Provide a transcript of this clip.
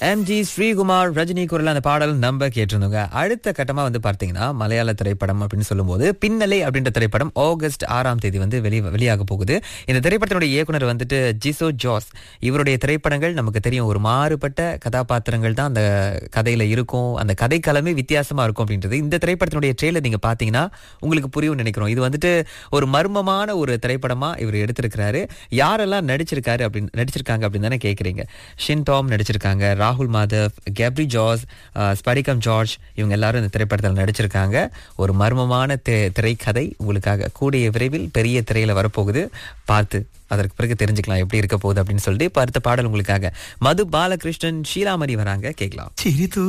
MG Sreekumar Rajini குரல் அந்த பாடல் நம்ம கேட்டிருந்தோங்க அடுத்த கட்டமா வந்து பார்த்தீங்கன்னா மலையாள திரைப்படம் அப்படின்னு சொல்லும்போது பின்னலை அப்படின்ற திரைப்படம் ஆகஸ்ட் ஆறாம் தேதி வந்து வெளி வெளியாக போகுது இந்த திரைப்படத்தினுடைய இயக்குனர் வந்துட்டு ஜிசோ ஜாஸ் இவருடைய திரைப்படங்கள் நமக்கு தெரியும் ஒரு மாறுபட்ட கதாபாத்திரங்கள் தான் அந்த கதையில இருக்கும் அந்த கதைக்களமே வித்தியாசமா இருக்கும் அப்படின்றது இந்த திரைப்படத்தினுடைய ட்ரெயிலர் நீங்க பாத்தீங்கன்னா உங்களுக்கு புரியும் நினைக்கிறோம் இது வந்துட்டு ஒரு மர்மமான ஒரு திரைப்படமா இவர் எடுத்திருக்கிறாரு யாரெல்லாம் நடிச்சிருக்காரு அப்படின்னு நடிச்சிருக்காங்க அப்படின்னு தானே கேக்குறீங்க ஷின் டாம் நடிச்சிருக்காங்க ராகுல் மாதவ் கேப்ரி ஜார்ஜ் அஹ், ஸ்படிகம் ஜார்ஜ் இவங்க எல்லாரும் இந்த திரைப்படத்தில் நடிச்சிருக்காங்க ஒரு மர்மமான தி- திரைக்கதை உங்களுக்காக கூடிய விரைவில் பெரிய திரையில வரப்போகுது பார்த்து அதற்கு பிறகு தெரிஞ்சுக்கலாம் எப்படி இருக்க போகுது அப்படின்னு சொல்லிட்டு இப்ப அடுத்த பாடல் உங்களுக்காக மது பாலகிருஷ்ணன் ஷீலாமணி வராங்க கேட்கலாம் ചിരി